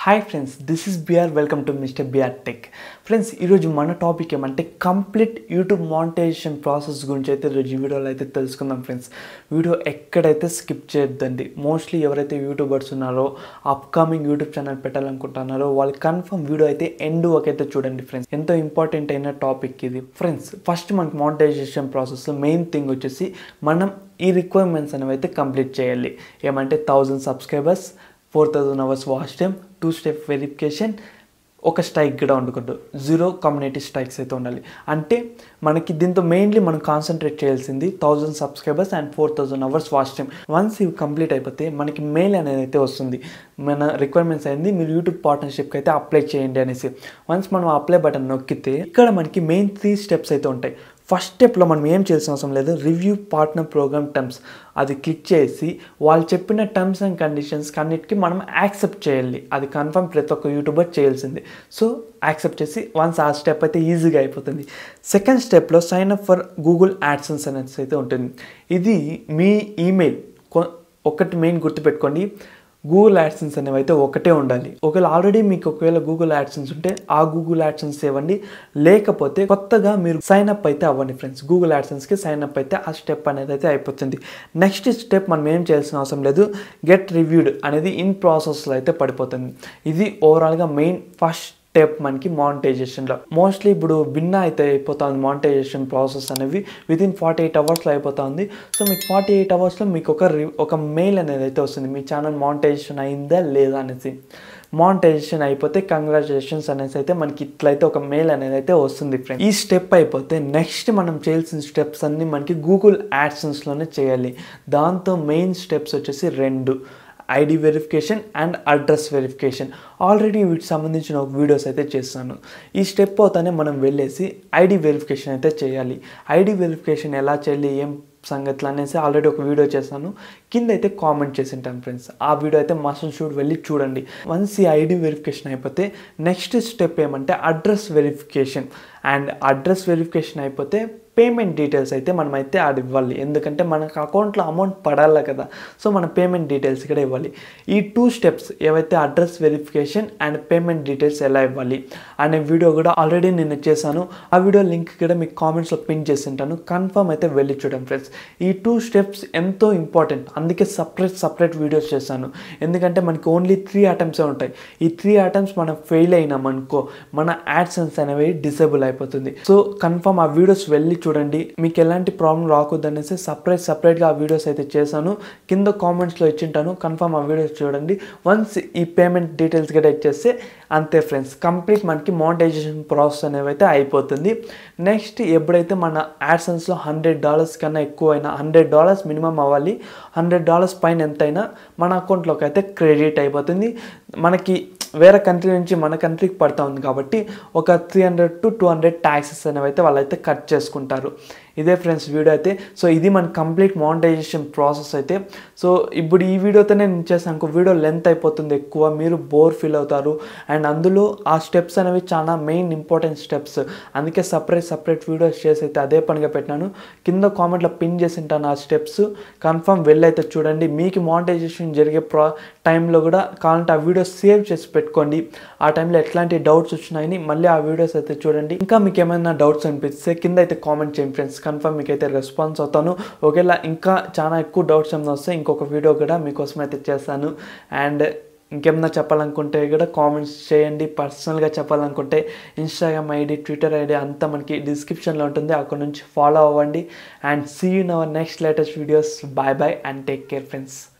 hi friends this is BR welcome to mister BR tech friends ఈరోజు మన topic ఏమంటే complete YouTube monetisation process గురించి అయితే ఈరోజు ఈ వీడియోలో అయితే తెలుసుకుందాం ఫ్రెండ్స్ వీడియో ఎక్కడైతే స్కిప్ చేయొద్దండి మోస్ట్లీ ఎవరైతే యూట్యూబర్స్ ఉన్నారో అప్కమింగ్ యూట్యూబ్ ఛానల్ పెట్టాలనుకుంటున్నారో వాళ్ళు కన్ఫర్మ్ వీడియో అయితే ఎండ్ వరకు అయితే చూడండి ఫ్రెండ్స్ ఎంతో ఇంపార్టెంట్ అయిన టాపిక్ ఇది ఫ్రెండ్స్ ఫస్ట్ మనకి మానిటైజేషన్ ప్రాసెస్ మెయిన్ థింగ్ వచ్చేసి మనం ఈ రిక్వైర్మెంట్స్ అనేవి అయితే కంప్లీట్ చేయాలి ఏమంటే thousand subscribers four thousand hours watch time two step verification ఒక స్ట్రైక్ కూడా ఉండకూడదు జీరో కమ్యూనిటీ స్ట్రైక్స్ అయితే ఉండాలి అంటే మనకి దీంతో మెయిన్లీ మనం కాన్సన్ట్రేట్ చేయాల్సింది thousand subscribers and four thousand hours watch time once ఇవి కంప్లీట్ అయిపోతే మనకి మెయిల్ అనేది అయితే వస్తుంది మన రిక్వైర్మెంట్స్ అయింది మీరు యూట్యూబ్ పార్ట్నర్షిప్కి అయితే అప్లై చేయండి అనేసి వన్స్ మనం అప్లై బటన్ నొక్కితే ఇక్కడ మనకి మెయిన్ త్రీ స్టెప్స్ అయితే ఉంటాయి ఫస్ట్ స్టెప్లో మనం ఏం చేయాల్సిన అవసరం లేదు రివ్యూ పార్ట్నర్ ప్రోగ్రామ్ టర్మ్స్ అది క్లిక్ చేసి వాళ్ళు చెప్పిన టర్మ్స్ అండ్ కండిషన్స్ అన్నిటికీ మనం యాక్సెప్ట్ చేయాలి అది కన్ఫర్మ్ ప్రతి ఒక్క యూట్యూబర్ చేయాల్సింది సో యాక్సెప్ట్ చేసి వన్స్ ఆ స్టెప్ అయితే ఈజీగా అయిపోతుంది సెకండ్ స్టెప్లో sign up for Google AdSense అనేది అయితే ఉంటుంది ఇది మీ ఈమెయిల్ ఒకటి మెయిన్ గుర్తుపెట్టుకోండి గూగుల్ యాడ్సెన్స్ అనేవి అయితే ఒకటే ఉండాలి ఒకవేళ ఆల్రెడీ మీకు ఒకవేళ గూగుల్ యాడ్సెన్స్ ఉంటే ఆ గూగుల్ యాడ్సెన్స్ ఇవ్వండి లేకపోతే కొత్తగా మీరు సైన్ అప్ అయితే అవ్వండి ఫ్రెండ్స్ గూగుల్ యాడ్సెన్స్కి సైన్ అప్ అయితే ఆ స్టెప్ అనేది అయితే అయిపోతుంది నెక్స్ట్ స్టెప్ మనం ఏం చేయాల్సిన అవసరం లేదు గెట్ రివ్యూడ్ అనేది ఇన్ ప్రాసెస్లో అయితే పడిపోతుంది ఇది ఓవరాల్గా మెయిన్ ఫస్ట్ స్టెప్ మనకి మానిటైజేషన్లో మోస్ట్లీ ఇప్పుడు భిన్న అయితే అయిపోతుంది మానిటైజేషన్ ప్రాసెస్ అనేవి విత్ ఇన్ ఫార్టీ ఎయిట్ అవర్స్లో అయిపోతుంది సో మీకు ఫార్టీ ఎయిట్ అవర్స్లో మీకు ఒక ఒక మెయిల్ అనేది అయితే వస్తుంది మీ ఛానల్ మానిటైజేషన్ అయిందా లేదా అనేసి మానిటైజేషన్ అయిపోతే కంగ్రాచులేషన్స్ అనేసి అయితే మనకి ఇట్లయితే ఒక మెయిల్ అనేది అయితే వస్తుంది ఫ్రెండ్ ఈ స్టెప్ అయిపోతే నెక్స్ట్ మనం చేయాల్సిన స్టెప్స్ అన్నీ మనకి గూగుల్ యాడ్సెన్స్లోనే చేయాలి దాంతో మెయిన్ స్టెప్స్ వచ్చేసి రెండు ID verification and address verification already వీటికి సంబంధించిన ఒక వీడియోస్ అయితే చేస్తాను ఈ స్టెప్ అవుతానే మనం వెళ్ళేసి ఐడి వెరిఫికేషన్ అయితే చేయాలి ఐడి వెరిఫికేషన్ ఎలా చేయాలి ఏం సంగతులు అనేసి ఆల్రెడీ ఒక వీడియో చేశాను కింద అయితే కామెంట్ చేసి ఉంటాను ఫ్రెండ్స్ ఆ వీడియో అయితే మస్ట్ షూట్ వెళ్ళి చూడండి వన్స్ ఈ ఐడి వెరిఫికేషన్ అయిపోతే నెక్స్ట్ స్టెప్ ఏమంటే address verification and address verification అయిపోతే పేమెంట్ డీటెయిల్స్ అయితే మనం అయితే ఆడ ఇవ్వాలి ఎందుకంటే మనకు అకౌంట్లో అమౌంట్ పడాలి కదా సో మన పేమెంట్ డీటెయిల్స్ ఇక్కడ ఇవ్వాలి ఈ టూ స్టెప్స్ ఏవైతే address verification and payment details ఎలా ఇవ్వాలి అనే వీడియో కూడా ఆల్రెడీ నేను చేశాను ఆ వీడియో లింక్ కూడా మీకు కామెంట్స్లో పిన్ చేసి ఉంటాను కన్ఫర్మ్ అయితే వెళ్ళి చూడండి ఫ్రెండ్స్ ఈ టూ స్టెప్స్ ఎంతో ఇంపార్టెంట్ అందుకే సపరేట్ సపరేట్ వీడియోస్ చేశాను ఎందుకంటే మనకి ఓన్లీ త్రీ ఐటమ్సే ఉంటాయి ఈ త్రీ ఐటమ్స్ మనం ఫెయిల్ అయినాం అనుకో మన యాడ్సెన్స్ అనేవి డిసేబుల్ అయిపోతుంది సో కన్ఫర్మ్ ఆ వీడియోస్ వెళ్ళి చూడండి మీకు ఎలాంటి ప్రాబ్లం రాకూడదు అనేసి సపరేట్ సపరేట్గా ఆ వీడియోస్ అయితే చేశాను కింద కామెంట్స్లో ఇచ్చింటాను కన్ఫర్మ్ ఆ వీడియోస్ చూడండి వన్స్ ఈ పేమెంట్ డీటెయిల్స్ కూడా ఇచ్చేస్తే అంతే ఫ్రెండ్స్ కంప్లీట్ మనకి మానిటైజేషన్ ప్రాసెస్ అనేవి అయితే అయిపోతుంది నెక్స్ట్ ఎప్పుడైతే మన యాడ్సెన్స్లో హండ్రెడ్ డాలర్స్ కన్నా ఎక్కువ అయినా హండ్రెడ్ డాలర్స్ మినిమం అవ్వాలి హండ్రెడ్ డాలర్స్ పైన ఎంతైనా మన అకౌంట్లోకి అయితే క్రెడిట్ అయిపోతుంది మనకి వేరే కంట్రీ నుంచి మన కంట్రీకి పడుతూ ఉంది కాబట్టి ఒక three hundred to two hundred taxes అనేవి అయితే వాళ్ళైతే కట్ చేసుకుంటారు ఇదే ఫ్రెండ్స్ వీడియో అయితే సో ఇది మన కంప్లీట్ మానిటైజేషన్ ప్రాసెస్ అయితే సో ఇప్పుడు ఈ వీడియోతోనే నేను చేసాను ఇంకో వీడియో లెంత్ అయిపోతుంది ఎక్కువ మీరు బోర్ ఫీల్ అవుతారు అండ్ అందులో ఆ స్టెప్స్ అనేవి చాలా మెయిన్ ఇంపార్టెంట్ స్టెప్స్ అందుకే సపరేట్ సపరేట్ వీడియోస్ చేసి అయితే అదే పనిగా పెట్టినాను కింద కామెంట్లో పిన్ చేసి ఉంటాను ఆ స్టెప్స్ కన్ఫర్మ్ వెళ్ళైతే చూడండి మీకు మానిటైజేషన్ జరిగే ప్రా టైంలో కూడా కావాలంటే ఆ వీడియోస్ సేవ్ చేసి పెట్టుకోండి ఆ టైంలో ఎట్లాంటి డౌట్స్ వచ్చినాయని మళ్ళీ ఆ వీడియోస్ అయితే చూడండి ఇంకా మీకు ఏమైనా డౌట్స్ అనిపిస్తే కింద అయితే కామెంట్ చేయండి ఫ్రెండ్స్ కన్ఫర్మ్ మీకు అయితే రెస్పాన్స్ అవుతాను ఒకవేళ ఇంకా చాలా ఎక్కువ డౌట్స్ ఏమైనా వస్తే ఇంకొక వీడియో కూడా మీకోసం అయితే చేస్తాను అండ్ ఇంకేమన్నా చెప్పాలనుకుంటే కూడా కామెంట్స్ చేయండి పర్సనల్గా చెప్పాలనుకుంటే ఇన్స్టాగ్రామ్ ఐడి ట్విట్టర్ ఐడి అంతా మనకి డిస్క్రిప్షన్లో ఉంటుంది అక్కడ నుంచి ఫాలో అవ్వండి and see in our next latest videos bye bye and take care friends